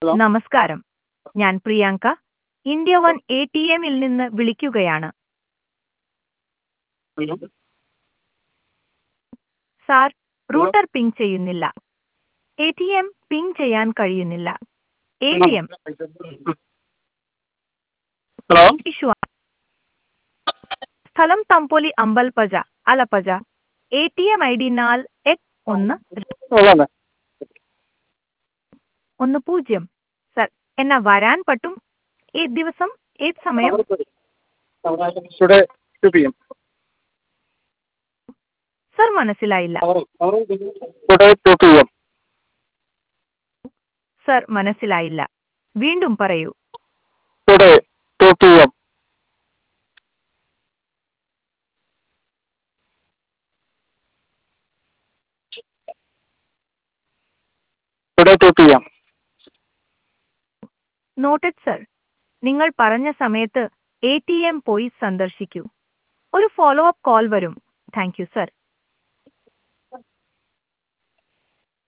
Hello നമസ്കാരം ഞാൻ Priyanka India one A T എമ്മിൽ നിന്ന് വിളിക്കുകയാണ് hello sir hello router ping ചെയ്യുന്നില്ല എ ടി എം പിങ് ചെയ്യാൻ കഴിയുന്നില്ല A T M hello issue ആണ്. സ്ഥലം തമ്പോലി Ambalappuzha Alappuzha A T M I D നാൽ എട്ട് ഒന്ന് അതാണ് ഒന്ന് പൂജ്യം സർ എന്നാ വരാൻ പറ്റും ഏത് ദിവസം ഏത് സമയം today two P M sir മനസ്സിലായില്ല today two P M sir മനസ്സിലായില്ല വീണ്ടും പറയൂ today two P M today two P M noted sir നിങ്ങൾ പറഞ്ഞ സമയത്ത് എ ടി എം പോയി സന്ദർശിക്കൂ ഒരു ഫോളോ അപ്പ് കോൾ വരും താങ്ക് യു സർ